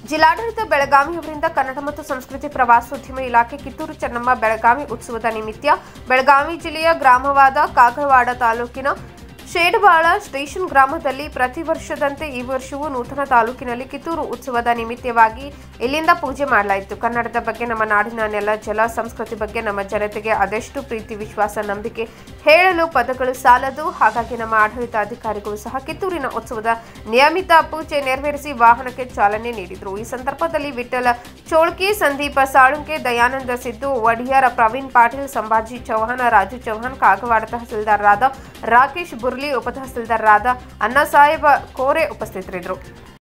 ಜಿಲ್ಲಾಡಳಿತ ಬೆಳಗಾವಿಯವರಿಂದ ಕನ್ನಡ ಮತ್ತು ಸಂಸ್ಕೃತಿ ಪ್ರವಾಸೋದ್ಯಮ ಇಲಾಖೆ ಕಿತ್ತೂರು ಚೆನ್ನಮ್ಮ ಬೆಳಗಾವಿ ಉತ್ಸವದ ನಿಮಿತ್ತ ಬೆಳಗಾವಿ ಜಿಲ್ಲೆಯ ಗ್ರಾಮವಾದ ಕಾಗವಾಡ ತಾಲೂಕಿನ ಶೇಡಬಾಳ ಸ್ಟೇಷನ್ ಗ್ರಾಮದಲ್ಲಿ ಪ್ರತಿ ವರ್ಷದಂತೆ ಈ ವರ್ಷವೂ ನೂತನ ತಾಲೂಕಿನಲ್ಲಿ ಕಿತ್ತೂರು ಉತ್ಸವದ ನಿಮಿತ್ತವಾಗಿ ಇಲ್ಲಿಂದ ಪೂಜೆ ಮಾಡಲಾಯಿತು ಕನ್ನಡದ ಬಗ್ಗೆ ನಮ್ಮ ನಾಡಿನ ನೆಲ ಜಲ ಸಂಸ್ಕೃತಿ ಬಗ್ಗೆ ನಮ್ಮ ಜನತೆಗೆ ಅದೆಷ್ಟು ಪ್ರೀತಿ ವಿಶ್ವಾಸ ನಂಬಿಕೆ ಹೇಳಲು ಪದಗಳು ಸಾಲದು ಹಾಗಾಗಿ ನಮ್ಮ ಆಡಳಿತಾಧಿಕಾರಿಗಳು ಸಹ ಕಿತ್ತೂರಿನ ಉತ್ಸವದ ನಿಯಮಿತ ಪೂಜೆ ನೆರವೇರಿಸಿ ವಾಹನಕ್ಕೆ ಚಾಲನೆ ನೀಡಿದರು ಈ ಸಂದರ್ಭದಲ್ಲಿ ವಿಠಲ ಚೋಳ್ಕಿ ಸಂದೀಪ ಸಾಳುಂಕೆ ದಯಾನಂದ ಸಿದ್ದು ಒಡಿಯಾರ ಪ್ರವೀಣ್ ಪಾಟೀಲ್ ಸಂಭಾಜಿ ಚೌಹಾಣ ರಾಜು ಚೌಹಾಣ್ ಕಾಗವಾಡ ತಹಸೀಲ್ದಾರರಾದ ರಾಕೇಶ್ ಬುರ್ಲಿ ಉಪತಹಸೀಲ್ದಾರರಾದ ಅಣ್ಣಾಸಾಹೇಬ ಕೋರೆ ಉಪಸ್ಥಿತರಿದ್ದರು